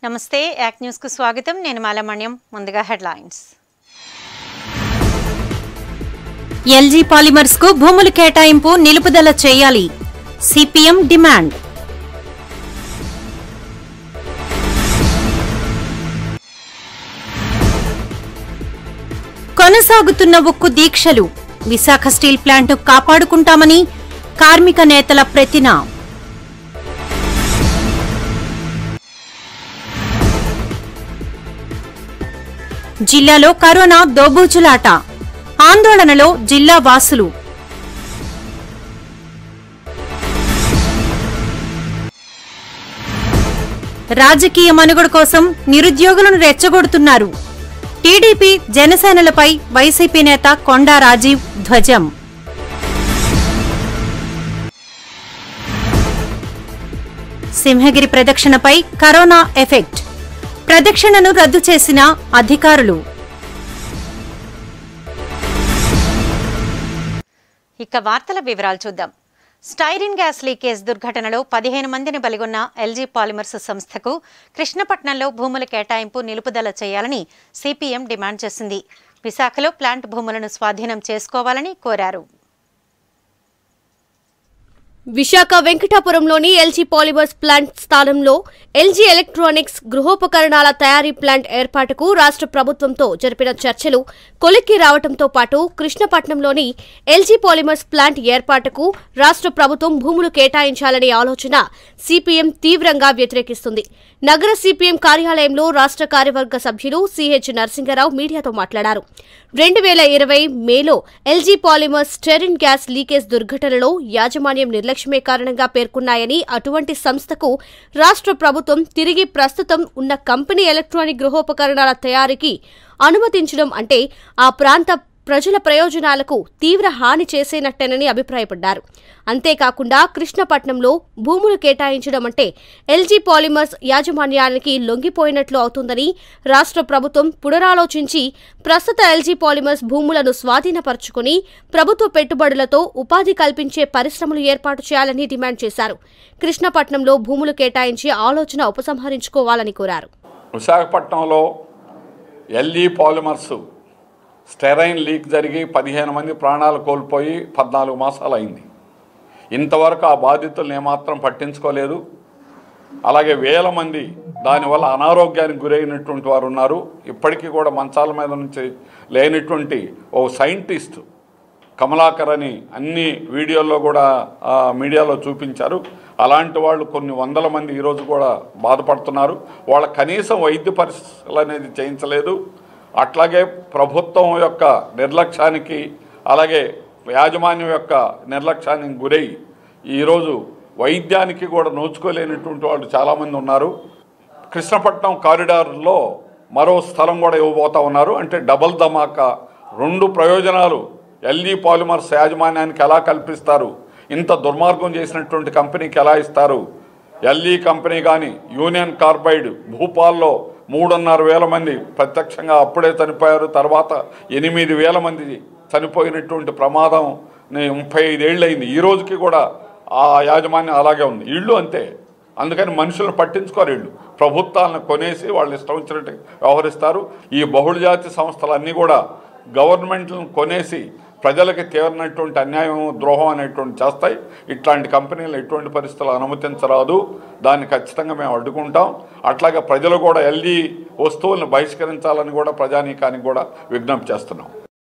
నమస్తే యాక్ న్యూస్కు స్వాగతం నేను మాలమణ్యం ముందుగా హెడ్లైన్స్ ఎల్జీ పాలిమర్స్ కు భూముల కేటాయింపు నిలుపుదల చేయాలి సిపిఎం డిమాండ్ కొనసాగుతున్న ఉక్కు దీక్షలు విశాఖ స్టీల్ ప్లాంట్ కాపాడుకుంటామని కార్మిక నేతల ప్రతిన జిల్లాలో కరోనా దోబూచులాట ఆందోళనలో జిల్లా వాసులు రాజకీయ మనుగడ కోసం నిరుద్యోగులను రెచ్చగొడుతున్నారు టీడీపీ జనసేనలపై వైసీపీ నేత కొండా రాజీవ్ ధ్వజం సింహగిరి ప్రదక్షిణపై కరోనా ఎఫెక్ట్ ప్రదక్షిణను రద్దు చేసిన అధికారులు ఇక వార్తల వివరాలు చూద్దాం స్టైరిన్ గ్యాస్ లీకేజ్ దుర్ఘటనలో పదిహేను మందిని బలిగొన్న ఎల్జీ పాలిమర్స్ సంస్థకు కృష్ణపట్నంలో భూముల కేటాయింపు నిలుపుదల చేయాలని సిపిఎం డిమాండ్ చేసింది విశాఖలో ప్లాంట్ భూములను స్వాధీనం చేసుకోవాలని కోరారు విశాఖ వెంకటాపురంలోని ఎల్జీ పాలిమర్స్ ప్లాంట్ స్థానంలో ఎల్జీ ఎలక్ట్రానిక్స్ గృహోపకరణాల తయారీ ప్లాంట్ ఏర్పాటుకు రాష్ట్ర ప్రభుత్వంతో జరిపిన చర్చలు కొలిక్కి రావడంతో పాటు కృష్ణపట్నంలోని ఎల్జీ పాలిమర్స్ ప్లాంట్ ఏర్పాటుకు రాష్ట్ర ప్రభుత్వం భూములు కేటాయించాలనే ఆలోచన సిపిఎం తీవ్రంగా వ్యతిరేకిస్తుంది నగర సిపిఎం కార్యాలయంలో రాష్ట్ర కార్యవర్గ సభ్యులు సిహెచ్ నరసింగరావు మీడియాతో మాట్లాడారు రెండు వేల ఇరవై మేలో LG Polymers styrene gas leakage దుర్ఘటనలో యాజమాన్యం నిర్లక్ష్యమే కారణంగా పేర్కొన్నాయని అటువంటి సంస్థకు రాష్ట్ర ప్రభుత్వం తిరిగి ప్రస్తుతం ఉన్న కంపెనీ ఎలక్ట్రానిక్ గృహోపకరణాల తయారీకి అనుమతించడం అంటే ఆ ప్రాంత ప్రజల ప్రయోజనాలకు తీవ్ర హాని చేసేనట్టేనని అభిప్రాయపడ్డారు అంతేకాకుండా కృష్ణపట్నంలో భూములు కేటాయించడం అంటే ఎల్జీ పాలిమర్స్ యాజమాన్యానికి లొంగిపోయినట్లు అవుతుందని రాష్ట్ర ప్రభుత్వం పునరాలోచించి ప్రస్తుత ఎల్జీ పాలిమర్స్ భూములను స్వాధీనపరుచుకుని ప్రభుత్వ పెట్టుబడులతో ఉపాధి కల్పించే పరిశ్రమలు ఏర్పాటు చేయాలని డిమాండ్ చేశారు కృష్ణపట్నంలో భూములు కేటాయించి ఆలోచన ఉపసంహరించుకోవాలని కోరారు విశాఖపట్నంలో ఎల్ఈ పాలిమర్స్ స్టెరైన్ లీక్ జరిగి పదిహేను మంది ప్రాణాలు కోల్పోయి పద్నాలుగు మాసాలు అయింది ఇంతవరకు ఆ బాధితులను ఏమాత్రం పట్టించుకోలేదు అలాగే వేల మంది దానివల్ల అనారోగ్యానికి గురైనటువంటి వారు ఉన్నారు ఇప్పటికీ కూడా మంచాల మీద నుంచి లేనటువంటి ఓ సైంటిస్ట్ కమలాకర్ అని అన్ని వీడియోల్లో కూడా ఆ, మీడియాలో చూపించారు అలాంటి వాళ్ళు కొన్ని వందల మంది ఈరోజు కూడా బాధపడుతున్నారు వాళ్ళ కనీసం వైద్య పరీక్షలు అనేది చేయించలేదు అట్లాగే ప్రభుత్వం యొక్క నిర్లక్ష్యానికి అలాగే యాజమాన్యం యొక్క నిర్లక్ష్యానికి గురై ఈరోజు వైద్యానికి కూడా నోచుకోలేనటువంటి వాళ్ళు చాలామంది ఉన్నారు కృష్ణపట్నం కారిడార్లో మరో స్థలం కూడా ఇవ్వబోతా ఉన్నారు అంటే డబల్ ధమాకా రెండు ప్రయోజనాలు ఎల్ఈ పాలిమర్స్ యాజమాన్యానికి ఎలా కల్పిస్తారు ఇంత దుర్మార్గం చేసినటువంటి కంపెనీకి ఎలా ఇస్తారు ఎల్ఈ కంపెనీ కానీ యూనియన్ కార్బైడ్ భూపాల్లో మూడున్నర వేల మంది ప్రత్యక్షంగా అప్పుడే చనిపోయారు తర్వాత ఎనిమిది వేల మంది చనిపోయినటువంటి ప్రమాదం ని ముప్పై ఐదేళ్ళు అయింది ఈ రోజుకి కూడా ఆ యాజమాన్యం అలాగే ఉంది ఇళ్ళు అంతే అందుకని మనుషులను పట్టించుకోరు వీళ్ళు ప్రభుత్వాలను కొనేసి వాళ్ళు ఇష్టం వచ్చినట్టు వ్యవహరిస్తారు ఈ బహుళజాతి సంస్థలన్నీ కూడా గవర్నమెంట్లను కొనేసి ప్రజలకి తీవ్రమైనటువంటి అన్యాయం ద్రోహం అనేటువంటి చేస్తాయి ఇట్లాంటి కంపెనీలు ఎటువంటి పరిస్థితులు అనుమతించరాదు దాన్ని ఖచ్చితంగా మేము అడ్డుకుంటాం అట్లాగే ప్రజలు కూడా ఎల్ఈ వస్తువులను బహిష్కరించాలని కూడా ప్రజానీకానికి కూడా విజ్ఞప్తి చేస్తున్నాం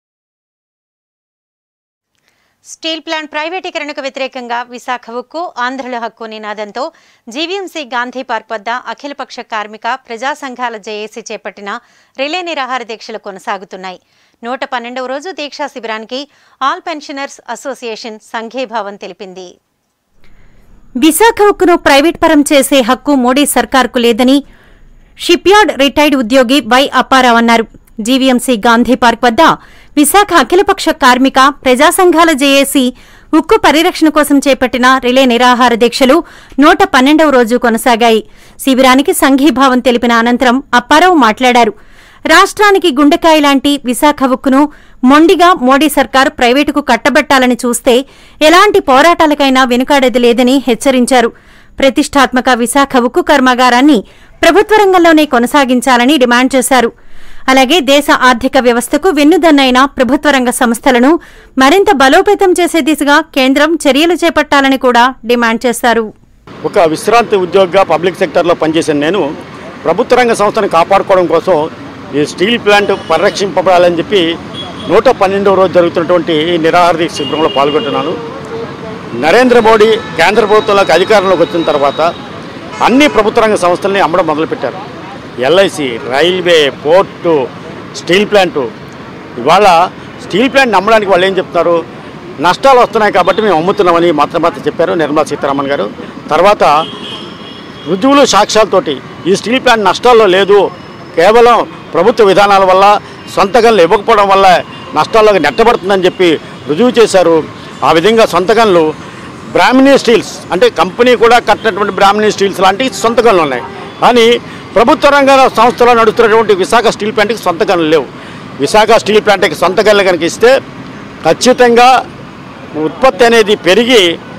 స్టీల్ ప్లాంట్ ప్రైవేటీకరణకు వ్యతిరేకంగా విశాఖ ఉక్కు ఆంధ్రుల హక్కు నినాదంతో జీవీఎంసీ గాంధీ పార్క్ వద్ద అఖిలపక్ష కార్మిక ప్రజా సంఘాల జేఏసీ చేపట్టిన రిలే నిరాహార దీక్షలు కొనసాగుతున్నాయి నూట పన్నెండవ రోజు దీక్షా శిబిరానికి ఆల్ పెన్షనర్స్ అసోసియేషన్ సంఘీభావం తెలిపింది విశాఖ ఉక్కును ప్రైవేట్ పరం చేసే హక్కు మోడీ సర్కార్కు లేదని షిప్యార్డ్ రిటైర్డ్ ఉద్యోగి వై అప్పారావు అన్నారు జీవీఎంసీ గాంధీ పార్క్ వద్ద విశాఖ అఖిలపక్ష కార్మిక ప్రజా సంఘాల జేఏసీ ఉక్కు పరిరక్షణ కోసం చేపట్టిన రిలే నిరాహార దీక్షలు నూట పన్నెండవ రోజు కొనసాగాయి శిబిరానికి సంఘీభావం తెలిపిన అనంతరం అప్పారావు మాట్లాడారు రాష్ట్రానికి గుండెకాయ లాంటి విశాఖ ఉక్కును మొండిగా మోడీ సర్కార్ ప్రైవేటుకు కట్టబెట్టాలని చూస్తే ఎలాంటి పోరాటాలకైనా వెనుకాడేది లేదని హెచ్చరించారు ప్రతిష్టాత్మక విశాఖ ఉక్కు కర్మాగారాన్ని ప్రభుత్వ రంగంలోనే కొనసాగించాలని డిమాండ్ చేశారు అలాగే దేశ ఆర్థిక వ్యవస్థకు వెన్నుదన్నైన ప్రభుత్వ రంగ సంస్థలను మరింత బలోపేతం చేసే దిశగా కేంద్రం చర్యలు చేపట్టాలని కూడా డిమాండ్ చేశారు ఒక విశ్రాంతి ఉద్యోగిగా పబ్లిక్ సెక్టర్లో పనిచేసిన నేను ప్రభుత్వ రంగ సంస్థను కాపాడుకోవడం కోసం ఈ స్టీల్ ప్లాంట్ పరిరక్షింపబడాలని చెప్పి నూట పన్నెండవ రోజు జరుగుతున్నటువంటి ఈ నిరాహార శిబిరంలో పాల్గొంటున్నాను నరేంద్ర మోడీ కేంద్ర ప్రభుత్వంలోకి అధికారంలోకి వచ్చిన తర్వాత అన్ని ప్రభుత్వ రంగ సంస్థల్ని అమ్మడం మొదలుపెట్టారు LIC railway port steel plant ఇవాళ స్టీల్ ప్లాంట్ అమ్మడానికి వాళ్ళు ఏం చెప్తున్నారు నష్టాలు వస్తున్నాయి కాబట్టి మేము అమ్ముతున్నామని మాత్రం మాత్రం చెప్పారు నిర్మలా సీతారామన్ గారు తర్వాత రుజువులు సాక్ష్యాలతోటి ఈ స్టీల్ ప్లాంట్ నష్టాల్లో లేదు కేవలం ప్రభుత్వ విధానాల వల్ల సొంత గనులు ఇవ్వకపోవడం వల్ల నష్టాల్లోకి నెట్టబడుతుందని చెప్పి రుజువు చేశారు ఆ విధంగా సొంత గనులు బ్రాహ్మణి స్టీల్స్ అంటే కంపెనీ కూడా కట్టినటువంటి బ్రాహ్మణి స్టీల్స్ లాంటి సొంత గనులు ఉన్నాయి కానీ ప్రభుత్వ రంగ సంస్థలో నడుస్తున్నటువంటి విశాఖ స్టీల్ ప్లాంట్కి సొంత గనులు లేవు విశాఖ స్టీల్ ప్లాంట్కి సొంత గనులు కనుక ఇస్తే ఖచ్చితంగా ఉత్పత్తి అనేది పెరిగి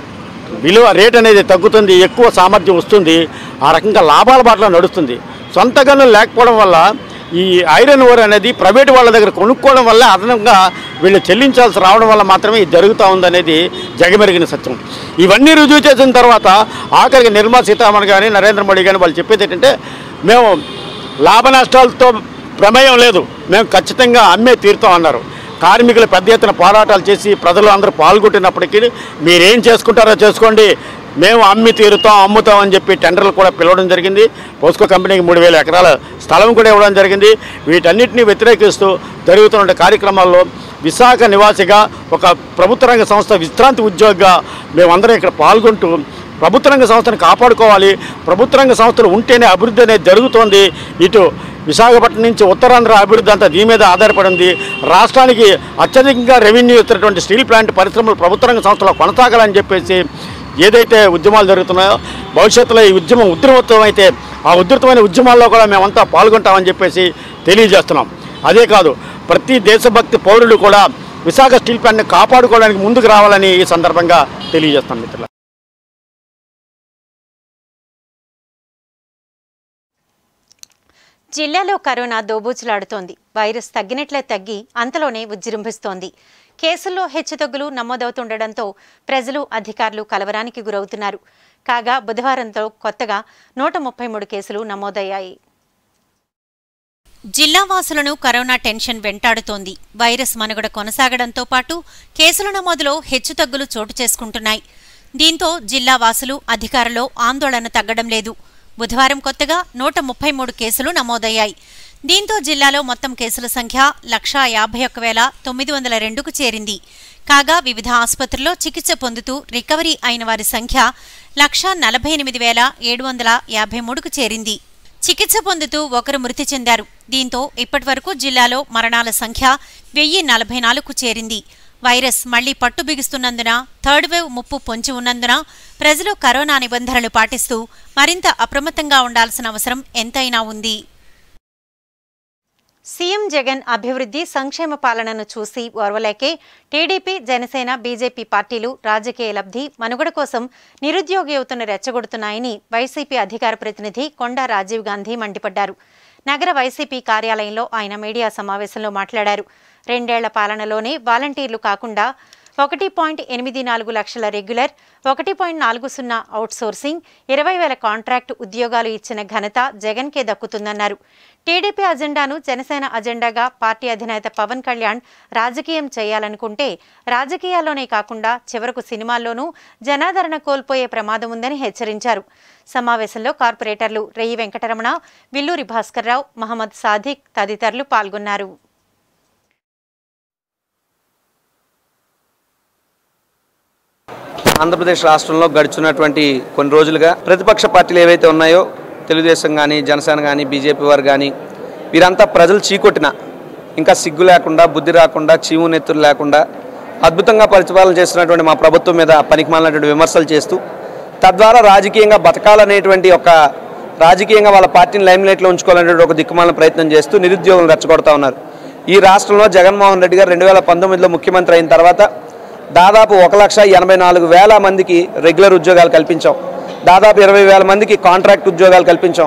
విలువ రేట్ అనేది తగ్గుతుంది ఎక్కువ సామర్థ్యం వస్తుంది ఆ రకంగా లాభాల బాటలో నడుస్తుంది సొంత గనులు లేకపోవడం వల్ల ఈ ఐరన్ ఓర్ అనేది ప్రైవేట్ వాళ్ళ దగ్గర కొనుక్కోవడం వల్ల అదనంగా వీళ్ళు చెల్లించాల్సి రావడం వల్ల మాత్రమే ఇది జరుగుతూ ఉందనేది జగమెరిగిన సత్యం ఇవన్నీ రుజువు చేసిన తర్వాత ఆఖరికి నిర్మలా సీతారామన్ కానీ నరేంద్ర మోడీ కానీ వాళ్ళు చెప్పేది ఏంటంటే మేము లాభ నష్టాలతో ప్రమేయం లేదు మేము ఖచ్చితంగా అమ్మే తీరుతాం అన్నారు కార్మికులు పెద్ద ఎత్తున పోరాటాలు చేసి ప్రజలు అందరూ పాల్గొంటున్నప్పటికీ మీరేం చేసుకుంటారో చేసుకోండి మేము అమ్మి తీరుతాం అమ్ముతాం అని చెప్పి టెండర్లు కూడా పిలవడం జరిగింది పోస్కో కంపెనీకి మూడు వేల ఎకరాల స్థలం కూడా ఇవ్వడం జరిగింది వీటన్నిటిని వ్యతిరేకిస్తూ జరుగుతున్న కార్యక్రమాల్లో విశాఖ నివాసిగా ఒక ప్రభుత్వ రంగ సంస్థ విశ్రాంతి ఉద్యోగిగా మేమందరం ఇక్కడ పాల్గొంటూ ప్రభుత్వ రంగ సంస్థను కాపాడుకోవాలి ప్రభుత్వ రంగ సంస్థలు ఉంటేనే అభివృద్ధి అనేది జరుగుతోంది ఇటు విశాఖపట్నం నుంచి ఉత్తరాంధ్ర అభివృద్ధి అంతా దీని మీద ఆధారపడి ఉంది రాష్ట్రానికి అత్యధికంగా రెవెన్యూ ఇస్తున్నటువంటి స్టీల్ ప్లాంట్ పరిశ్రమలు ప్రభుత్వ రంగ సంస్థలో కొనసాగాలని చెప్పేసి ఏదైతే ఉద్యమాలు జరుగుతున్నాయో భవిష్యత్తులో ఈ ఉద్యమం ఉధృతం అయితే ఆ ఉధృతమైన ఉద్యమాల్లో కూడా మేమంతా పాల్గొంటామని చెప్పేసి తెలియజేస్తున్నాం అదే కాదు ప్రతి దేశభక్తి పౌరుడు కూడా విశాఖ స్టీల్ ప్లాంట్ని కాపాడుకోవడానికి ముందుకు రావాలని ఈ సందర్భంగా తెలియజేస్తాం మిత్రులు జిల్లాలో కరోనా దోబూచులాడుతోంది వైరస్ తగ్గినట్లే తగ్గి అంతలోనే ఉజ్జృంభిస్తోంది కేసుల్లో హెచ్చుతగ్గులు నమోదవుతుండటంతో ప్రజలు అధికారులు కలవరానికి గురవుతున్నారు కాగా బుధవారంతో కొత్తగా నూట ముప్పై మూడు కేసులు నమోదయ్యాయి జిల్లా వాసులను కరోనా టెన్షన్ వెంటాడుతోంది వైరస్ మనుగడ కొనసాగడంతో పాటు కేసుల నమోదులో హెచ్చుతగ్గులు చోటు చేసుకుంటున్నాయి దీంతో జిల్లా వాసులు అధికారులు ఆందోళన తగ్గడం లేదు బుధవారం కొత్తగా నూట ముప్పై మూడు కేసులు నమోదయ్యాయి దీంతో జిల్లాలో మొత్తం కేసుల సంఖ్య లక్షా యాభై ఒక్క వేల తొమ్మిది వందల రెండుకు చేరింది కాగా వివిధ ఆసుపత్రుల్లో చికిత్స పొందుతూ రికవరీ అయిన వారి సంఖ్య లక్షా నలభై ఎనిమిది వేల ఏడు వందల యాభై మూడుకు చేరింది చికిత్స పొందుతూ ఒకరు మృతి చెందారు దీంతో ఇప్పటివరకు జిల్లాలో మరణాల సంఖ్య వెయ్యి నలభై నాలుగుకు చేరింది వైరస్ మళ్లీ పట్టు బిగుస్తున్నందున థర్డ్ వేవ్ ముప్పు పొంచి ఉన్నందున ప్రజలు కరోనా నిబంధనలు పాటిస్తూ మరింత అప్రమత్తంగా ఉండాల్సిన అవసరం ఎంతైనా ఉంది సీఎం జగన్ అభివృద్ధి సంక్షేమ పాలనను చూసి ఓర్వలేకే టీడీపీ జనసేన బీజేపీ పార్టీలు రాజకీయ లబ్ధి మనుగడ కోసం నిరుద్యోగ యువతను రెచ్చగొడుతున్నాయని వైసీపీ అధికార ప్రతినిధి కొండా రాజీవ్ గాంధీ మండిపడ్డారు నగర వైసీపీ కార్యాలయంలో ఆయన మీడియా సమావేశంలో మాట్లాడారు రెండేళ్ల పాలనలోనే వాలంటీర్లు కాకుండా ఒకటి పాయింట్ ఎనిమిది నాలుగు లక్షల రెగ్యులర్ ఒకటి పాయింట్ నాలుగు సున్నా అవుట్సోర్సింగ్ ఇరవై వేల కాంట్రాక్ట్ ఉద్యోగాలు ఇచ్చిన ఘనత జగన్కే దక్కుతుందన్నారు టీడీపీ అజెండాను జనసేన అజెండాగా పార్టీ అధినేత పవన్ కళ్యాణ్ రాజకీయం చేయాలనుకుంటే రాజకీయాల్లోనే కాకుండా చివరకు సినిమాల్లోనూ జనాదరణ కోల్పోయే ప్రమాదం ఉందని హెచ్చరించారు సమావేశంలో కార్పొరేటర్లు రెయ్యి వెంకటరమణ విల్లూరి భాస్కర్రావు మహమ్మద్ సాదిక్ తదితరులు పాల్గొన్నారు ఆంధ్రప్రదేశ్ రాష్ట్రంలో గడిచినటువంటి కొన్ని రోజులుగా ప్రతిపక్ష పార్టీలు ఏవైతే ఉన్నాయో తెలుగుదేశం కానీ జనసేన కానీ బీజేపీ వారు కానీ వీరంతా ప్రజలు చీకొట్టిన ఇంకా సిగ్గు లేకుండా బుద్ధి రాకుండా చీము నెత్తురు లేకుండా అద్భుతంగా పరిపాలన చేస్తున్నటువంటి మా ప్రభుత్వం మీద పనికిమాలినటువంటి విమర్శలు చేస్తూ తద్వారా రాజకీయంగా బతకాలనేటువంటి ఒక రాజకీయంగా వాళ్ళ పార్టీని లైమ్లైట్లో ఉంచుకోవాలనేటువంటి ఒక దిక్కుమాలిన ప్రయత్నం చేస్తూ నిరుద్యోగులను రెచ్చగొడతా ఉన్నారు ఈ రాష్ట్రంలో జగన్మోహన్ రెడ్డి గారు రెండు వేల పంతొమ్మిదిలో ముఖ్యమంత్రి అయిన తర్వాత దాదాపు ఒక లక్ష ఎనభై నాలుగు వేల మందికి రెగ్యులర్ ఉద్యోగాలు కల్పించాం దాదాపు ఇరవై వేల మందికి కాంట్రాక్ట్ ఉద్యోగాలు కల్పించాం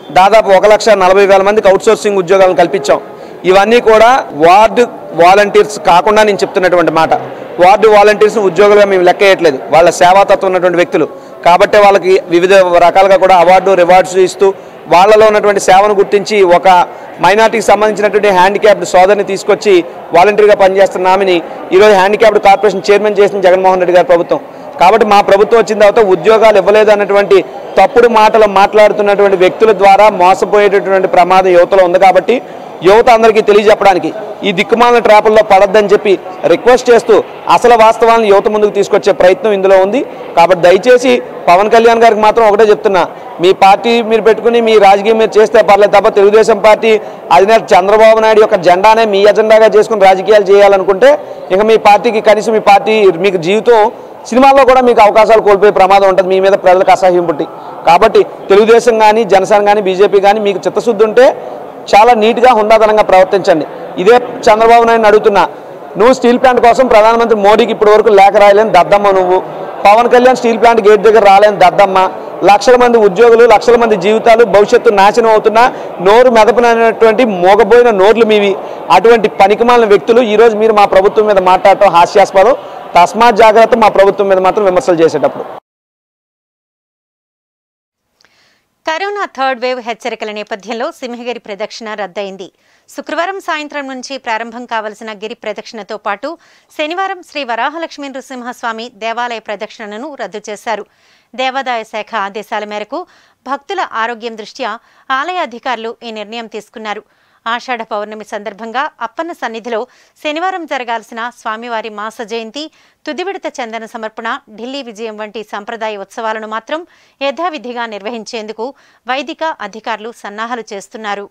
దాదాపు ఒక లక్ష నలభై వేల మందికి అవుట్సోర్సింగ్ ఉద్యోగాలను కల్పించాం ఇవన్నీ కూడా వార్డు వాలంటీర్స్ కాకుండా నేను చెప్తున్నటువంటి మాట వార్డు వాలంటీర్స్ ఉద్యోగులుగా మేము లెక్క వేయట్లేదు వాళ్ళ సేవాతత్వం ఉన్నటువంటి వ్యక్తులు కాబట్టి వాళ్ళకి వివిధ రకాలుగా కూడా అవార్డు రివార్డ్స్ ఇస్తూ వాళ్ళలో ఉన్నటువంటి సేవను గుర్తించి ఒక మైనార్టీకి సంబంధించినటువంటి హ్యాండిక్యాప్డ్ సోదరిని తీసుకొచ్చి వాలంటీర్గా పనిచేస్తున్న ఆమెని ఈరోజు హ్యాండిక్యాప్డ్ కార్పొరేషన్ చైర్మన్ చేసిన జగన్మోహన్ రెడ్డి గారి ప్రభుత్వం కాబట్టి మా ప్రభుత్వం వచ్చిన తర్వాత ఉద్యోగాలు ఇవ్వలేదు అన్నటువంటి తప్పుడు మాటలు మాట్లాడుతున్నటువంటి వ్యక్తుల ద్వారా మోసపోయేటటువంటి ప్రమాదం యువతలో ఉంది కాబట్టి యువత అందరికీ తెలియజెప్పడానికి ఈ దిక్కుమాలిన ట్రాపుల్లో పడద్దని చెప్పి రిక్వెస్ట్ చేస్తూ అసలు వాస్తవాలను యువత ముందుకు తీసుకొచ్చే ప్రయత్నం ఇందులో ఉంది కాబట్టి దయచేసి పవన్ కళ్యాణ్ గారికి మాత్రం ఒకటే చెప్తున్నా మీ పార్టీ మీరు పెట్టుకుని మీ రాజకీయం మీరు చేస్తే పర్లేదు తప్ప తెలుగుదేశం పార్టీ అధినేత చంద్రబాబు నాయుడు యొక్క జెండానే మీ ఎజెండాగా చేసుకుని రాజకీయాలు చేయాలనుకుంటే ఇక మీ పార్టీకి కనీసం మీ పార్టీ మీకు జీవితం సినిమాల్లో కూడా మీకు అవకాశాలు కోల్పోయే ప్రమాదం ఉంటుంది మీ మీద ప్రజలకు అసహ్యం పుట్టి కాబట్టి తెలుగుదేశం కానీ జనసేన కానీ బీజేపీ కానీ మీకు చిత్తశుద్ధి ఉంటే చాలా నీట్గా హుందాతనంగా ప్రవర్తించండి ఇదే చంద్రబాబు నాయుడు అడుగుతున్నా నువ్వు స్టీల్ ప్లాంట్ కోసం ప్రధానమంత్రి మోడీకి ఇప్పటి వరకు లేఖ రాయలేని దద్దమ్మ నువ్వు Pawan Kalyan steel plant gate దగ్గర రాలేని దద్దమ్మ లక్షల మంది ఉద్యోగులు లక్షల మంది జీవితాలు భవిష్యత్తు నాశనం అవుతున్నా నోరు మెదపనటువంటి మోగబోయిన నోర్లు మీవి అటువంటి పనికిమాలిన వ్యక్తులు ఈరోజు మీరు మా ప్రభుత్వం మీద మాట్లాడటం హాస్యాస్పదం తస్మాత్ జాగ్రత్త మా ప్రభుత్వం మీద మాత్రం విమర్శలు చేసేటప్పుడు కరోనా థర్డ్ వేవ్ హెచ్చరికల నేపథ్యంలో సింహగిరి ప్రదక్షిణ రద్దయింది శుక్రవారం సాయంత్రం నుంచి ప్రారంభం కావలసిన గిరి ప్రదక్షిణతో పాటు శనివారం శ్రీ వరాహలక్ష్మీ నృసింహస్వామి దేవాలయ ప్రదక్షిణను రద్దు చేశారు దేవాదాయ శాఖ ఆదేశాల మేరకు భక్తుల ఆరోగ్యం దృష్ట్యా ఆలయ అధికారులు ఈ నిర్ణయం తీసుకున్నారు ఆషాఢ పౌర్ణమి సందర్భంగా అప్పన్న సన్నిధిలో శనివారం జరగాల్సిన స్వామివారి మాస జయంతి తుది విడత చందన సమర్పణ ఢిల్లీ విజయం వంటి సంప్రదాయ ఉత్సవాలను మాత్రం యథావిధిగా నిర్వహించేందుకు వైదిక అధికారులు సన్నాహాలు చేస్తున్నారు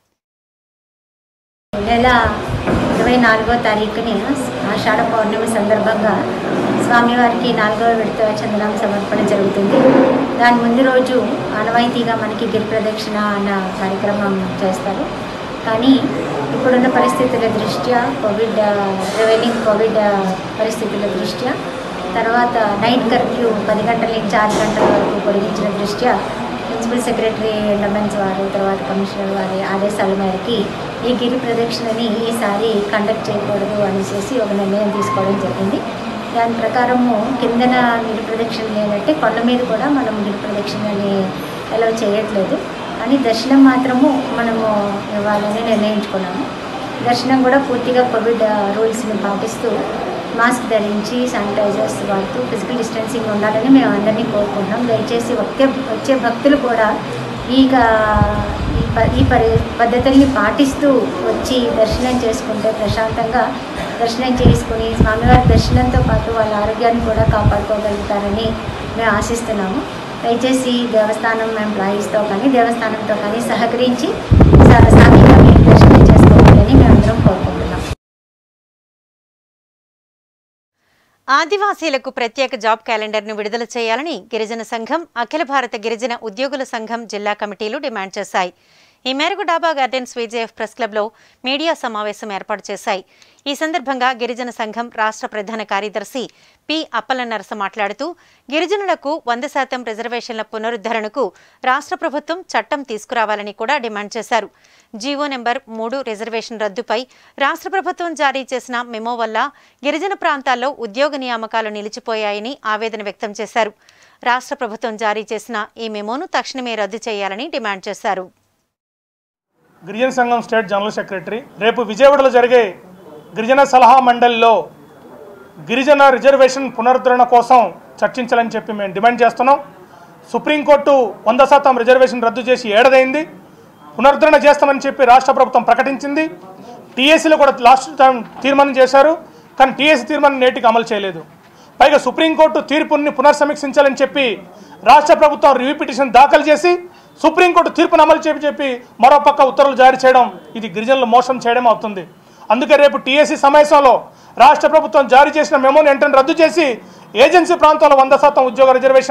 నెల ఇరవై నాలుగో తారీఖుని ఆషాఢ పౌర్ణమి సందర్భంగా స్వామివారికి నాలుగవ విడత చందనం సమర్పణ జరుగుతుంది దాని ముందు రోజు ఆనవాయితీగా మనకి గిరి ప్రదక్షిణ అన్న కార్యక్రమం చేస్తారు కానీ ఇప్పుడున్న పరిస్థితుల దృష్ట్యా కోవిడ్ ప్రివైలింగ్ కోవిడ్ పరిస్థితుల దృష్ట్యా తర్వాత నైట్ కర్ఫ్యూ పది గంటల నుంచి ఆరు గంటల వరకు పొడిగించిన దృష్ట్యా ప్రిన్సిపల్ సెక్రటరీ ఎండమెన్స్ వారు తర్వాత కమిషనర్ వారి ఆదేశాల మేరకి ఈ గిరి ప్రదక్షిణని ఈసారి కండక్ట్ చేయకూడదు అనేసి ఒక నిర్ణయం తీసుకోవడం జరిగింది దాని ప్రకారము కిందన గిరి ప్రదక్షిణ లేనట్టే కొండ మీద కూడా మనం గిరి ప్రదక్షిణని ఎలా చేయట్లేదు కానీ దర్శనం మాత్రము మనము ఇవ్వాలని నిర్ణయించుకున్నాము దర్శనం కూడా పూర్తిగా కోవిడ్ రూల్స్ని పాటిస్తూ మాస్క్ ధరించి శానిటైజర్స్ వాడుతూ ఫిజికల్ డిస్టెన్సింగ్ ఉండాలని మేము అందరినీ కోరుకుంటున్నాం దయచేసి వచ్చే వచ్చే భక్తులు కూడా ఈ గా- ఈ ప- ఈ పరి పద్ధతుల్ని పాటిస్తూ వచ్చి దర్శనం చేసుకుంటే ప్రశాంతంగా దర్శనం చేసుకుని స్వామివారి దర్శనంతో పాటు వాళ్ళ ఆరోగ్యాన్ని కూడా కాపాడుకోగలుగుతారని మేము ఆశిస్తున్నాము దయచేసి దేవస్థానం ఎంప్లాయీస్తో కానీ దేవస్థానంతో కానీ సహకరించి సా- సాక్షిగా మీరు దర్శనం చేసుకోవాలని మేము అందరం కోరుకుంటున్నాం ఆదివాసీలకు ప్రత్యేక జాబ్ క్యాలెండర్ను విడుదల చేయాలని గిరిజన సంఘం అఖిల భారత గిరిజన ఉద్యోగుల సంఘం జిల్లా కమిటీలు డిమాండ్ చేశాయి ఈ మేరకు డాబా గార్డెన్స్ విజేఎఫ్ ప్రెస్ క్లబ్లో మీడియా సమావేశం ఏర్పాటు చేశాయి ఈ సందర్భంగా గిరిజన సంఘం రాష్ట్ర ప్రధాన కార్యదర్శి పి అప్పల నరస మాట్లాడుతూ గిరిజనులకు వంద శాతం రిజర్వేషన్ల పునరుద్ధరణకు రాష్ట్ర ప్రభుత్వం చట్టం తీసుకురావాలని కూడా డిమాండ్ చేశారు జీవో నెంబర్ మూడు రిజర్వేషన్ రద్దుపై రాష్ట్ర ప్రభుత్వం జారీ చేసిన మెమో వల్ల గిరిజన ప్రాంతాల్లో ఉద్యోగ నియామకాలు నిలిచిపోయాయని ఆవేదన వ్యక్తం చేశారు రాష్ట్ర ప్రభుత్వం జారీ చేసిన ఈ మెమోను తక్షణమే రద్దు చేయాలని డిమాండ్ చేశారు గిరిజన సంఘం స్టేట్ జనరల్ సెక్రటరీ రేపు విజయవాడలో జరిగే గిరిజన సలహా మండలిలో గిరిజన రిజర్వేషన్ పునరుద్ధరణ కోసం చర్చించాలని చెప్పి మేము డిమాండ్ చేస్తున్నాం సుప్రీంకోర్టు వంద శాతం రిజర్వేషన్ రద్దు చేసి ఏడాదైంది పునరుద్ధరణ చేస్తామని చెప్పి రాష్ట్ర ప్రభుత్వం ప్రకటించింది టీఎస్సీలో కూడా లాస్ట్ టైం తీర్మానం చేశారు కానీ టీఎస్సీ తీర్మానం నేటికి అమలు చేయలేదు పైగా సుప్రీంకోర్టు తీర్పుని పునర్సమీక్షించాలని చెప్పి రాష్ట్ర ప్రభుత్వం రివ్యూ పిటిషన్ దాఖలు చేసి సుప్రీంకోర్టు తీర్పును అమలు చెప్పి చెప్పి మరోపక్క ఉత్తర్వులు జారీ చేయడం ఇది గిరిజనులు మోసం చేయడం అవుతుంది అందుకే రేపు టీఎస్సీ సమావేశంలో రాష్ట్ర ప్రభుత్వం జారీ చేసిన మెమోని వెంటనే రద్దు చేసి ఏజెన్సీ ప్రాంతాల్లో వంద శాతం ఉద్యోగ రిజర్వేషన్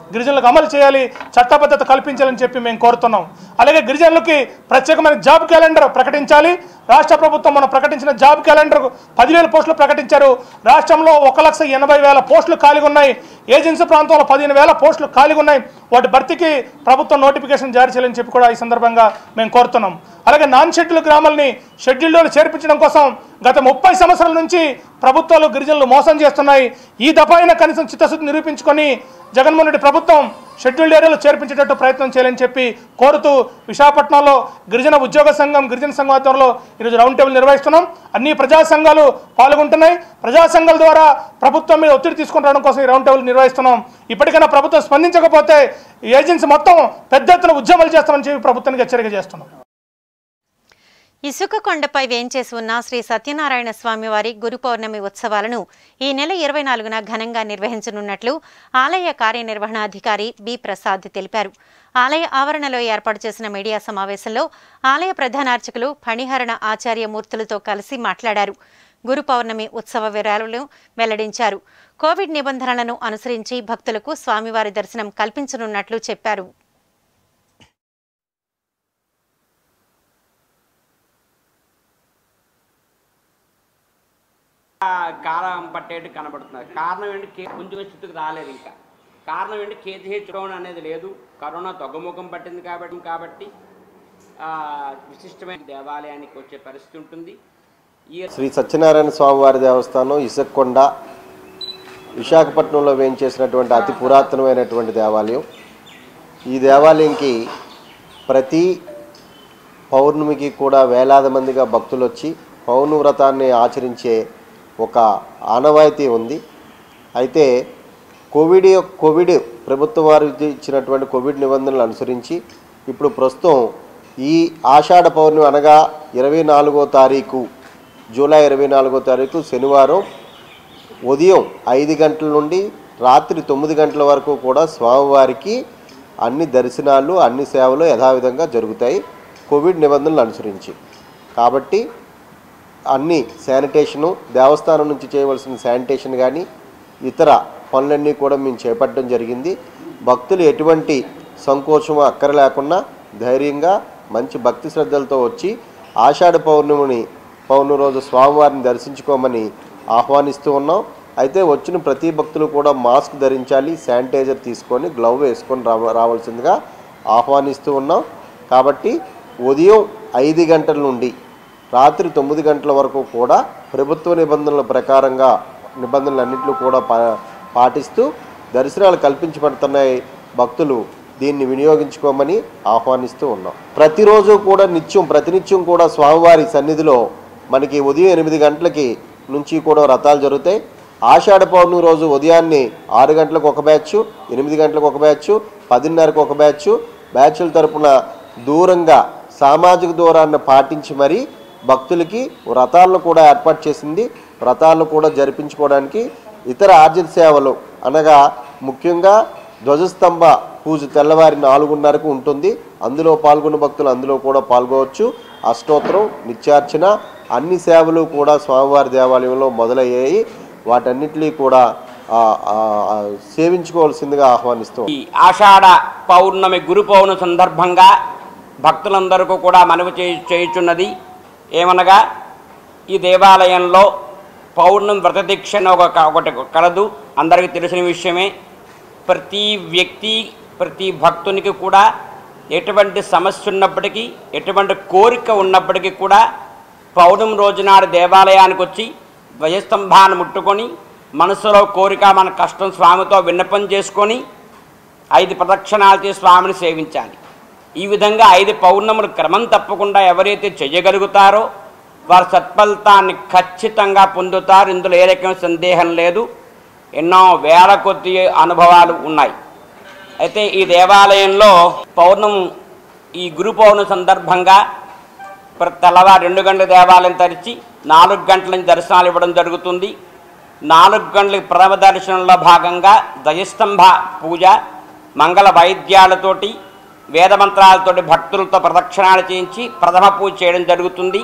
గిరిజనులకు అమలు చేయాలి చట్టబద్ధత కల్పించాలని చెప్పి మేము కోరుతున్నాం అలాగే గిరిజనులకి ప్రత్యేకమైన జాబ్ క్యాలెండర్ ప్రకటించాలి రాష్ట్ర ప్రభుత్వం మనం ప్రకటించిన జాబ్ క్యాలెండర్ పదివేల పోస్టులు ప్రకటించారు రాష్ట్రంలో ఒక లక్ష ఎనభై వేల పోస్టులు ఖాళీగా ఉన్నాయి ఏజెన్సీ ప్రాంతంలో పదిహేను వేల పోస్టులు ఖాళీగా ఉన్నాయి వాటి భర్తీకి ప్రభుత్వం నోటిఫికేషన్ జారీ చేయాలని చెప్పి కూడా ఈ సందర్భంగా మేము కోరుతున్నాం అలాగే నాన్ షెడ్యూల్ గ్రామాలని షెడ్యూల్లో చేర్పించడం కోసం గత ముప్పై సంవత్సరాల నుంచి ప్రభుత్వాలు గిరిజనులు మోసం చేస్తున్నాయి ఈ దఫాయిన కనీసం చిత్తశుద్ధి నిరూపించుకొని జగన్మోహన్ రెడ్డి ప్రభుత్వం షెడ్యూల్డ్ ఏరియాలో చేర్పించేటట్టు ప్రయత్నం చేయాలని చెప్పి కోరుతూ విశాఖపట్నంలో గిరిజన ఉద్యోగ సంఘం గిరిజన సంఘం ఆధ్వర్యంలో ఈరోజు రౌండ్ టేబుల్ నిర్వహిస్తున్నాం అన్ని ప్రజా సంఘాలు పాల్గొంటున్నాయి ప్రజా సంఘాల ద్వారా ప్రభుత్వం మీద ఒత్తిడి తీసుకుని రావడం కోసం ఈ రౌండ్ టేబుల్ నిర్వహిస్తున్నాం ఇప్పటికైనా ప్రభుత్వం స్పందించకపోతే ఈ ఏజెన్సీ మొత్తం పెద్ద ఎత్తున ఉద్యమాలు చేస్తామని చెప్పి ప్రభుత్వానికి హెచ్చరిక చేస్తున్నాం ఇసుక కొండపై వేంచేసి ఉన్న శ్రీ సత్యనారాయణ స్వామి వారి గురు పౌర్ణమి ఉత్సవాలను ఈ నెల ఇరవై నాలుగున ఘనంగా నిర్వహించనున్నట్లు ఆలయ కార్యనిర్వహణాధికారి బి ప్రసాద్ తెలిపారు ఆలయ ఆవరణలో ఏర్పాటు చేసిన మీడియా సమావేశంలో ఆలయ ప్రధానార్చకులు ఫణిహరణ ఆచార్య మూర్తులతో కలిసి మాట్లాడారు గురు పౌర్ణమి ఉత్సవ వివరాలను వెల్లడించారు కోవిడ్ నిబంధనలను అనుసరించి భక్తులకు స్వామివారి దర్శనం కల్పించనున్నట్లు చెప్పారు కాలం పట్టేట్టు కనబడుతున్నారు కారణం ఏంటి కే కొంచెం స్థితికి రాలేదు ఇంకా కారణం ఏంటి కేజీ హెచ్చుకోవడం అనేది లేదు కరోనా తగ్గుముఖం పట్టింది కాబట్టి కాబట్టి ఆ, విశిష్టమైన దేవాలయానికి వచ్చే పరిస్థితి ఉంటుంది ఈ శ్రీ సత్యనారాయణ స్వామివారి దేవస్థానం ఇసక్కొండ విశాఖపట్నంలో వేయించేసినటువంటి అతి పురాతనమైనటువంటి దేవాలయం ఈ దేవాలయంకి ప్రతి పౌర్ణమికి కూడా వేలాది మందిగా భక్తులు వచ్చి పౌర్ణ వ్రతాన్ని ఆచరించే ఒక ఆనవాయితీ ఉంది అయితే కోవిడ్ యొక్క- కోవిడ్ ప్రభుత్వం వారు ఇచ్చినటువంటి కోవిడ్ నిబంధనలు అనుసరించి ఇప్పుడు ప్రస్తుతం ఈ ఆషాఢ పౌర్ణమి అనగా ఇరవై నాలుగో తారీఖు జూలై ఇరవై నాలుగో తారీఖు శనివారం ఉదయం ఐదు గంటల నుండి రాత్రి తొమ్మిది గంటల వరకు కూడా స్వామివారికి అన్ని దర్శనాలు అన్ని సేవలు యథావిధంగా జరుగుతాయి కోవిడ్ నిబంధనలు అనుసరించి కాబట్టి అన్ని శానిటేషను దేవస్థానం నుంచి చేయవలసిన శానిటేషన్ కానీ ఇతర పనులన్నీ కూడా మేము చేపట్టడం జరిగింది భక్తులు ఎటువంటి సంకోచం అక్కర లేకుండా ధైర్యంగా మంచి భక్తి శ్రద్ధలతో వచ్చి ఆషాఢ పౌర్ణమిని పౌర్ణమి రోజు స్వామివారిని దర్శించుకోమని ఆహ్వానిస్తూ ఉన్నాం అయితే వచ్చిన ప్రతి భక్తులు కూడా మాస్క్ ధరించాలి శానిటైజర్ తీసుకొని గ్లవ్ వేసుకొని రావ రావాల్సిందిగా ఆహ్వానిస్తూ ఉన్నాం కాబట్టి ఉదయం ఐదు గంటల నుండి రాత్రి తొమ్మిది గంటల వరకు కూడా ప్రభుత్వ నిబంధనల ప్రకారంగా నిబంధనలన్నింటినీ కూడా పా పాటిస్తూ దర్శనాలు కల్పించబడుతున్నాయి భక్తులు దీన్ని వినియోగించుకోమని ఆహ్వానిస్తూ ఉన్నాం ప్రతిరోజు కూడా నిత్యం ప్రతినిత్యం కూడా స్వామివారి సన్నిధిలో మనకి ఉదయం ఎనిమిది గంటలకి నుంచి కూడా వ్రతాలు జరుగుతాయి ఆషాఢ పౌర్ణమి రోజు ఉదయాన్నే ఆరు గంటలకు ఒక బ్యాచ్ ఎనిమిది గంటలకు ఒక బ్యాచ్ పదిన్నరకు ఒక బ్యాచ్ బ్యాచ్ల తరపున దూరంగా సామాజిక దూరాన్ని పాటించి మరీ భక్తులకి వ్రతాలను కూడా ఏర్పాటు చేసింది వ్రతాలను కూడా జరిపించుకోవడానికి ఇతర ఆర్జిత సేవలు అనగా ముఖ్యంగా ధ్వజస్తంభ పూజ తెల్లవారి నాలుగున్నరకు ఉంటుంది అందులో పాల్గొన్న భక్తులు అందులో కూడా పాల్గొవచ్చు అష్టోత్తరం నిత్యార్చన అన్ని సేవలు కూడా స్వామివారి దేవాలయంలో మొదలయ్యాయి వాటన్నిటినీ కూడా ఆ, ఆ, ఆ, సేవించుకోవాల్సిందిగా ఆహ్వానిస్తూ ఈ ఆషాఢ పౌర్ణమి గురు పౌర్ణమి సందర్భంగా భక్తులందరికీ కూడా మనవి చేయి చేయుచున్నది ఏమనగా ఈ దేవాలయంలో పౌర్ణమి వ్రత దీక్ష అని ఒక ఒకటి కలదు అందరికీ తెలిసిన విషయమే ప్రతి వ్యక్తి ప్రతి భక్తునికి కూడా ఎటువంటి సమస్య ఉన్నప్పటికీ ఎటువంటి కోరిక ఉన్నప్పటికీ కూడా పౌర్ణమి రోజునాడు దేవాలయానికి వచ్చి ధ్వజస్తంభాన్ని ముట్టుకొని మనసులో కోరిక మన కష్టం స్వామితో విన్నపం చేసుకొని ఐదు ప్రదక్షిణాలు చేసి స్వామిని సేవించాలి ఈ విధంగా ఐదు పౌర్ణములు క్రమం తప్పకుండా ఎవరైతే చేయగలుగుతారో వారు సత్ఫలితాన్ని ఖచ్చితంగా పొందుతారు ఇందులో ఏ రకమైన సందేహం లేదు ఎన్నో వేల కొద్ది అనుభవాలు ఉన్నాయి అయితే ఈ దేవాలయంలో పౌర్ణం ఈ గురు పౌర్ణమి సందర్భంగా ప్ర- తెల్లవారు రెండు గంటల దేవాలయం తెరిచి నాలుగు గంటల నుంచి దర్శనాలు ఇవ్వడం జరుగుతుంది నాలుగు గంటల ప్రథమ దర్శనంలో భాగంగా ధ్వజస్తంభ పూజ మంగళ వైద్యాలతోటి వేదమంత్రాలతోటి భక్తులతో ప్రదక్షిణాలు చేయించి ప్రథమ పూజ చేయడం జరుగుతుంది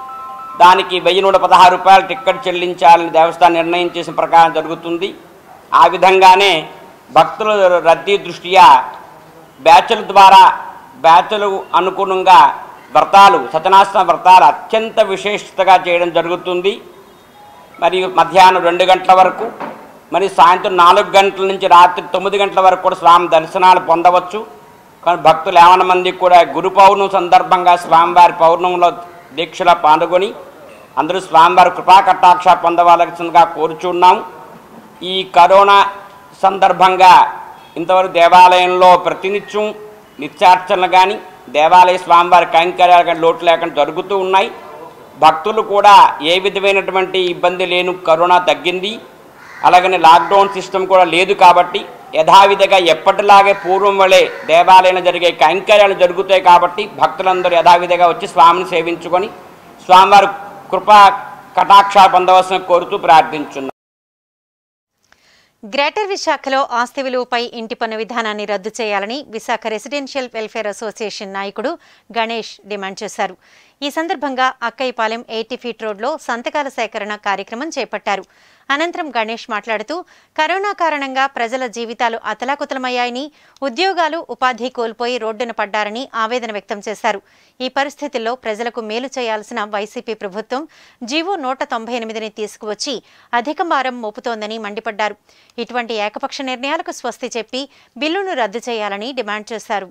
దానికి వెయ్యి నూట పదహారు రూపాయలు టిక్కెట్ చెల్లించాలని దేవస్థానం నిర్ణయం చేసిన ప్రకారం జరుగుతుంది ఆ విధంగానే భక్తుల రద్దీ దృష్ట్యా బ్యాచ్ల ద్వారా బ్యాచ్లు అనుగుణంగా వ్రతాలు సత్యనాశన వ్రతాలు అత్యంత విశేషతగా చేయడం జరుగుతుంది మరియు మధ్యాహ్నం రెండు గంటల వరకు మరి సాయంత్రం నాలుగు గంటల నుంచి రాత్రి తొమ్మిది గంటల వరకు కూడా స్వామి దర్శనాలు పొందవచ్చు కానీ భక్తులు ఏమన్న మంది కూడా గురు పౌర్ణమి సందర్భంగా స్వామివారి పౌర్ణమిలో దీక్షలో పాల్గొని అందరూ స్వామివారి కృపా కటాక్ష పొందవలసిందిగా కోరుచున్నాం ఈ కరోనా సందర్భంగా ఇంతవరకు దేవాలయంలో ప్రతినిత్యం నిత్యార్చనలు కానీ దేవాలయ స్వామివారి కైంకర్యాలు కానీ లోటు లేకుండా జరుగుతూ ఉన్నాయి భక్తులు కూడా ఏ విధమైనటువంటి ఇబ్బంది లేను కరోనా తగ్గింది అలాగనే లాక్డౌన్ సిస్టమ్ కూడా లేదు కాబట్టి యథావిధిగా ఎప్పటిలాగే పూర్వం వలె దేవాలయంలో జరిగే కైంకర్యాలు జరుగుతాయి కాబట్టి భక్తులందరూ యథావిధిగా వచ్చి స్వామిని సేవించుకొని స్వామివారి కృపా కటాక్ష పొందవలసిన కోరుతూ ప్రార్థించున్నాం గ్రేటర్ విశాఖలో ఆస్తి విలువపై ఇంటి పన్ను విధానాన్ని రద్దు చేయాలని విశాఖ రెసిడెన్షియల్ వెల్ఫేర్ అసోసియేషన్ నాయకుడు గణేష్ డిమాండ్ చేశారు ఈ సందర్భంగా అక్కైపాలెం ఎయిటీ ఫీట్ రోడ్లో సంతకాల సేకరణ కార్యక్రమం చేపట్టారు అనంతరం గణేష్ మాట్లాడుతూ కరోనా కారణంగా ప్రజల జీవితాలు అతలాకుతలమయ్యాయని ఉద్యోగాలు ఉపాధి కోల్పోయి రోడ్డున పడ్డారని ఆవేదన వ్యక్తం చేశారు ఈ పరిస్థితుల్లో ప్రజలకు మేలు చేయాల్సిన వైసీపీ ప్రభుత్వం జీవో నూట తొంభై ఎనిమిదిని తీసుకువచ్చి అధిక భారం మోపుతోందని మండిపడ్డారు ఇటువంటి ఏకపక్ష నిర్ణయాలకు స్వస్తి చెప్పి బిల్లును రద్దు చేయాలని డిమాండ్ చేశారు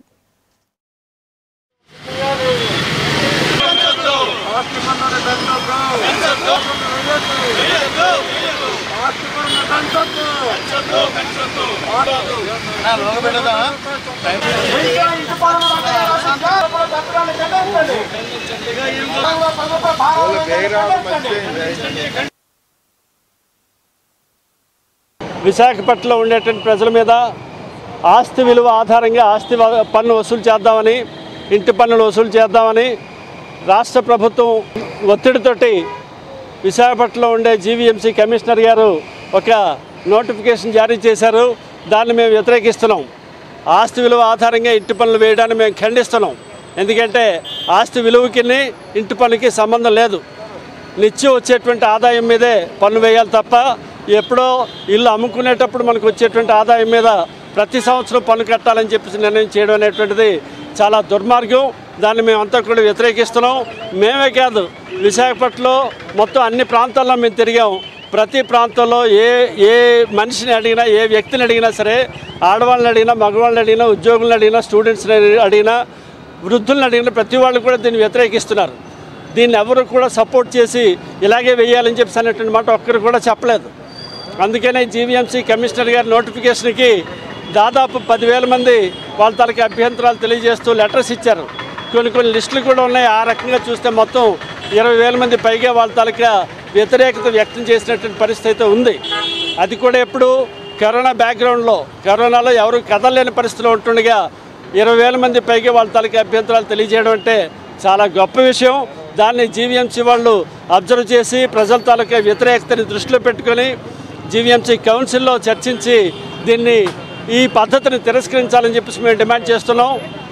విశాఖపట్నంలో ఉండేటువంటి ప్రజల మీద ఆస్తి విలువ ఆధారంగా ఆస్తి వ- పన్ను వసూలు చేద్దామని ఇంటి పన్నులు వసూలు చేద్దామని రాష్ట్ర ప్రభుత్వం ఒత్తిడితోటి విశాఖపట్నంలో ఉండే జీవీఎంసీ కమిషనర్ గారు ఒక నోటిఫికేషన్ జారీ చేశారు దాన్ని మేము వ్యతిరేకిస్తున్నాం ఆస్తి విలువ ఆధారంగా ఇంటి పనులు వేయడాన్ని మేము ఖండిస్తున్నాం ఎందుకంటే ఆస్తి విలువకి ఇంటి పనులకి సంబంధం లేదు నిత్యం వచ్చేటువంటి ఆదాయం మీదే పన్ను వేయాలి తప్ప ఎప్పుడో ఇల్లు అమ్ముకునేటప్పుడు మనకు వచ్చేటువంటి ఆదాయం మీద ప్రతి సంవత్సరం పన్ను కట్టాలని చెప్పేసి నిర్ణయం చేయడం అనేటువంటిది చాలా దుర్మార్గం దాన్ని మేమంతా కూడా వ్యతిరేకిస్తున్నాం మేమే కాదు విశాఖపట్నంలో మొత్తం అన్ని ప్రాంతాల్లో మేము తిరిగాం ప్రతి ప్రాంతంలో ఏ ఏ మనిషిని అడిగినా ఏ వ్యక్తిని అడిగినా సరే ఆడవాళ్ళని అడిగినా మగవాళ్ళని అడిగినా ఉద్యోగులను అడిగినా స్టూడెంట్స్ని అడిగినా వృద్ధులను అడిగిన ప్రతి వాళ్ళు కూడా దీన్ని వ్యతిరేకిస్తున్నారు దీన్ని ఎవరు కూడా సపోర్ట్ చేసి ఇలాగే వేయాలని చెప్పి అనేటువంటి మాట ఒక్కరు కూడా చెప్పలేదు అందుకనే జీవీఎంసీ కమిషనర్ గారి నోటిఫికేషన్కి దాదాపు పదివేల మంది వాళ్ళ తలకి అభ్యంతరాలు తెలియజేస్తూ లెటర్స్ ఇచ్చారు కొన్ని కొన్ని లిస్టులు కూడా ఉన్నాయి ఆ రకంగా చూస్తే మొత్తం ఇరవై వేల మంది పైగా వాళ్ళ తాలూకా వ్యతిరేకత వ్యక్తం చేసినటువంటి పరిస్థితి అయితే ఉంది అది కూడా ఎప్పుడు కరోనా బ్యాక్గ్రౌండ్లో కరోనాలో ఎవరు కదలలేని పరిస్థితిలో ఉంటుండగా ఇరవై వేల మంది పైగా వాళ్ళ తాలూకా అభ్యంతరాలు తెలియజేయడం అంటే చాలా గొప్ప విషయం దాన్ని జీవీఎంసీ వాళ్ళు అబ్జర్వ్ చేసి ప్రజల తాలూకా వ్యతిరేకతని దృష్టిలో పెట్టుకొని జీవీఎంసీ కౌన్సిల్లో చర్చించి దీన్ని ఈ పద్ధతిని తిరస్కరించాలని చెప్పేసి మేము డిమాండ్ చేస్తున్నాం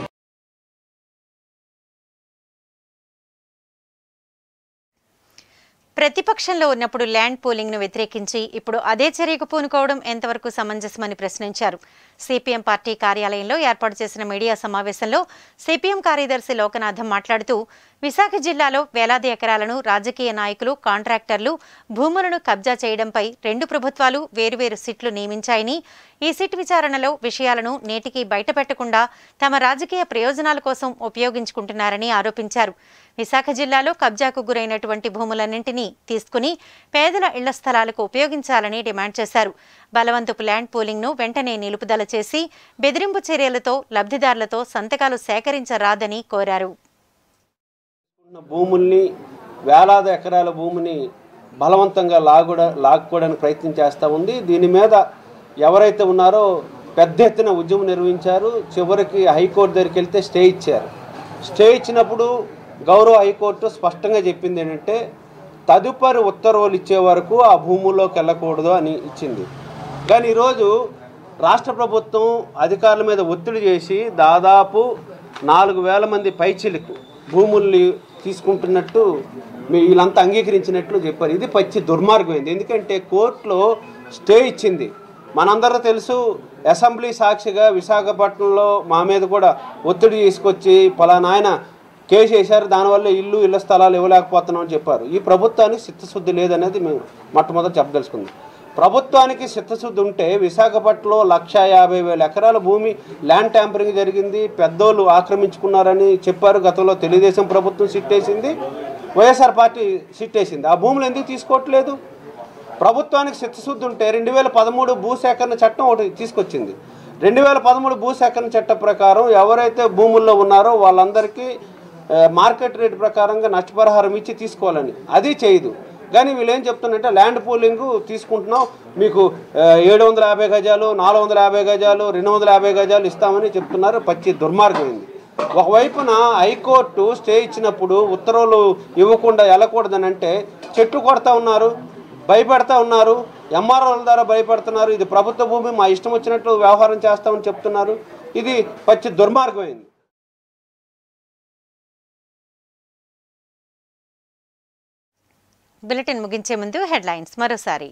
ప్రతిపక్షంలో ఉన్నప్పుడు ల్యాండ్ పూలింగ్ను వ్యతిరేకించి ఇప్పుడు అదే చర్యకు పూనుకోవడం ఎంతవరకు సమంజసమని ప్రశ్నించారు సిపిఎం పార్టీ కార్యాలయంలో ఏర్పాటు చేసిన మీడియా సమావేశంలో సిపిఎం కార్యదర్శి లోకనాథం మాట్లాడుతూ విశాఖ జిల్లాలో వేలాది ఎకరాలను రాజకీయ నాయకులు కాంట్రాక్టర్లు భూములను కబ్జా చేయడంపై రెండు ప్రభుత్వాలు వేరువేరు సిట్లు నియమించాయని ఈ సిట్ విచారణలో విషయాలను నేటికి బయటపెట్టకుండా తమ రాజకీయ ప్రయోజనాల కోసం ఉపయోగించుకుంటున్నారని ఆరోపించారు విశాఖ జిల్లాలో కబ్జాకు గురైనటువంటి భూములన్నింటినీ తీసుకుని పేదల ఇళ్ల స్థలాలకు ఉపయోగించాలని డిమాండ్ చేశారు బలవంతపు ల్యాండ్ పూలింగ్ను వెంటనే నిలుపుదల చేసి బెదిరింపు చర్యలతో లబ్ధిదారులతో సంతకాలు సేకరించరాదని కోరారు ఉన్న భూముల్ని వేలాది ఎకరాల భూమిని బలవంతంగా లాగుడ లాక్కోవడానికి ప్రయత్నం చేస్తూ ఉంది దీని మీద ఎవరైతే ఉన్నారో పెద్ద ఎత్తున ఉద్యమం నిర్వహించారు చివరికి హైకోర్టు దగ్గరికి వెళ్తే స్టే ఇచ్చారు స్టే ఇచ్చినప్పుడు గౌరవ హైకోర్టు స్పష్టంగా చెప్పింది ఏంటంటే తదుపరి ఉత్తర్వులు ఇచ్చే వరకు ఆ భూముల్లోకి వెళ్ళకూడదు అని ఇచ్చింది కానీ ఈరోజు రాష్ట్ర ప్రభుత్వం అధికారుల మీద ఒత్తిడి చేసి దాదాపు నాలుగు వేల మంది పైచిలకు భూముల్ని తీసుకుంటున్నట్టు మీ వీళ్ళంతా అంగీకరించినట్లు చెప్పారు ఇది పచ్చి దుర్మార్గమైంది ఎందుకంటే కోర్టులో స్టే ఇచ్చింది మనందరూ తెలుసు అసెంబ్లీ సాక్షిగా విశాఖపట్నంలో మా మీద కూడా ఒత్తిడి తీసుకొచ్చి పలానా ఆయన కేసు వేశారు దానివల్ల ఇల్లు ఇళ్ల స్థలాలు ఇవ్వలేకపోతున్నాం అని చెప్పారు ఈ ప్రభుత్వానికి చిత్తశుద్ధి లేదనేది మేము మొట్టమొదటి చెప్పదలుచుకుంది ప్రభుత్వానికి చిత్తశుద్ధి ఉంటే విశాఖపట్నంలో లక్ష యాభై వేల ఎకరాల భూమి ల్యాండ్ ట్యాంపరింగ్ జరిగింది పెద్దోళ్ళు ఆక్రమించుకున్నారని చెప్పారు గతంలో తెలుగుదేశం ప్రభుత్వం సిట్టేసింది వైఎస్ఆర్ పార్టీ సిట్టేసింది ఆ భూములు ఎందుకు తీసుకోవట్లేదు ప్రభుత్వానికి చిత్తశుద్ధి ఉంటే రెండు వేల పదమూడు భూసేకరణ చట్టం ఒకటి తీసుకొచ్చింది రెండు వేల పదమూడు భూసేకరణ చట్టం ప్రకారం ఎవరైతే భూముల్లో ఉన్నారో వాళ్ళందరికీ ఆ, మార్కెట్ రేట్ ప్రకారంగా నష్టపరిహారం ఇచ్చి తీసుకోవాలని అది చేయదు కానీ వీళ్ళు ఏం చెప్తున్నారంటే ల్యాండ్ పూలింగ్ తీసుకుంటున్నాం మీకు ఏడు వందల యాభై గజాలు నాలుగు వందల యాభై గజాలు రెండు వందల యాభై గజాలు ఇస్తామని చెప్తున్నారు పచ్చి దుర్మార్గమైంది ఒకవైపున హైకోర్టు స్టే ఇచ్చినప్పుడు ఉత్తర్వులు ఇవ్వకుండా వెళ్ళకూడదని అంటే చెట్టు కొడతా ఉన్నారు భయపెడతా ఉన్నారు ఎంఆర్ఓల ద్వారా భయపెడుతున్నారు ఇది ప్రభుత్వ భూమి మా ఇష్టం వచ్చినట్లు వ్యవహారం చేస్తామని చెప్తున్నారు ఇది పచ్చి దుర్మార్గమైంది బులెటిన్ ముగించే ముందు హెడ్లైన్స్ మరోసారి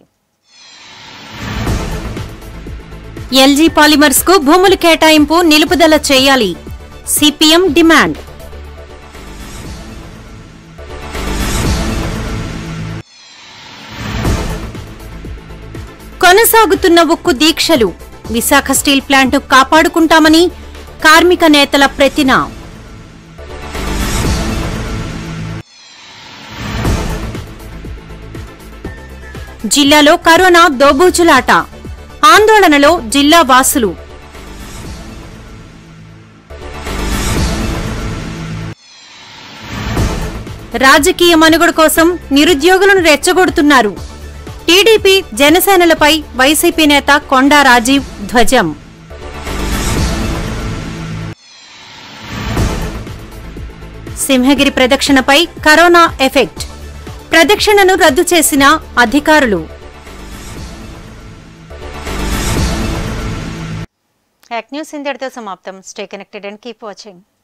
ఎల్జీ పాలిమర్స్ కు భూముల కేటాయింపు నిలుపుదల చేయాలి సిపిఎం డిమాండ్ కొనసాగుతున్న ఉక్కు దీక్షలు విశాఖ స్టీల్ ప్లాంట్ కాపాడుకుంటామని కార్మిక నేతల ప్రతిన జిల్లాలో కరోనా దోబూచులాట ఆందోళనలో జిల్లా వాసులు రాజకీయ మనుగడ కోసం నిరుద్యోగులను రెచ్చగొడుతున్నారు టీడీపీ జనసేనలపై వైసీపీ నేత కొండా రాజీవ్ ధ్వజం సింహగిరి ప్రదక్షిణపై కరోనా ఎఫెక్ట్ ప్రదక్షిణను రద్దు చేసిన అధికారులు యాక్ న్యూస్ ఇంతటితో సమాప్తం stay connected and keep watching